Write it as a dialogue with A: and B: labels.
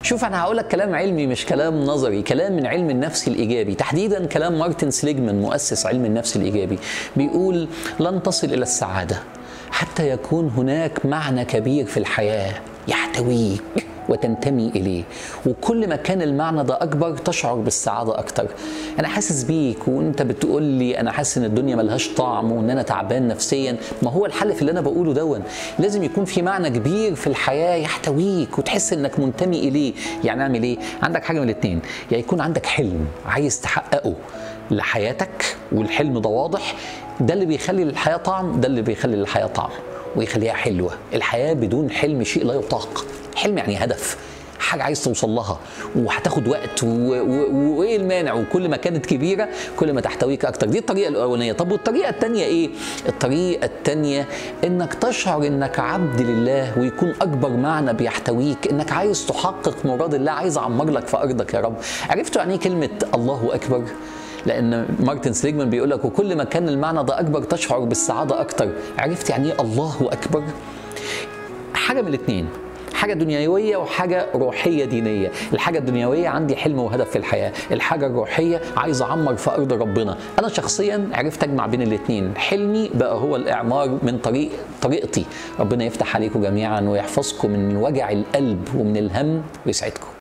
A: شوف انا هقول لك كلام علمي مش كلام نظري كلام من علم النفس الايجابي تحديدا كلام مارتن سليجمان مؤسس علم النفس الايجابي بيقول لن تصل الى السعاده حتى يكون هناك معنى كبير في الحياه يحتويك وتنتمي اليه وكل ما كان المعنى ده اكبر تشعر بالسعاده اكتر انا حاسس بيك وانت بتقول لي انا حاسس ان الدنيا ملهاش طعم وان انا تعبان نفسيا ما هو الحل في اللي انا بقوله دون لازم يكون في معنى كبير في الحياه يحتويك وتحس انك منتمي اليه يعني اعمل ايه عندك حاجه من الاثنين يا يكون عندك حلم عايز تحققه لحياتك والحلم ده واضح ده اللي بيخلي الحياه طعم ده اللي بيخلي الحياه طعم ويخليها حلوه الحياه بدون حلم شيء لا يطاق حلم يعني هدف حاجه عايز توصل لها وهتاخد وقت وايه المانع وكل ما كانت كبيره كل ما تحتويك اكتر دي الطريقه الاولانيه طب والطريقه الثانيه ايه الطريقه الثانيه انك تشعر انك عبد لله ويكون اكبر معنى بيحتويك انك عايز تحقق مراد الله عايز اعمر لك في ارضك يا رب عرفتوا يعني ايه كلمه الله اكبر لان مارتن سليجمان بيقول لك وكل ما كان المعنى ده اكبر تشعر بالسعاده اكتر عرفت يعني ايه الله اكبر حاجه من الاثنين حاجة دنيوية وحاجة روحية دينية الحاجة الدنيوية عندي حلم وهدف في الحياة الحاجة الروحية عايز أعمر في أرض ربنا أنا شخصيا عرفت أجمع بين الاثنين حلمي بقى هو الإعمار من طريق طريقتي ربنا يفتح عليكم جميعا ويحفظكم من وجع القلب ومن الهم ويسعدكم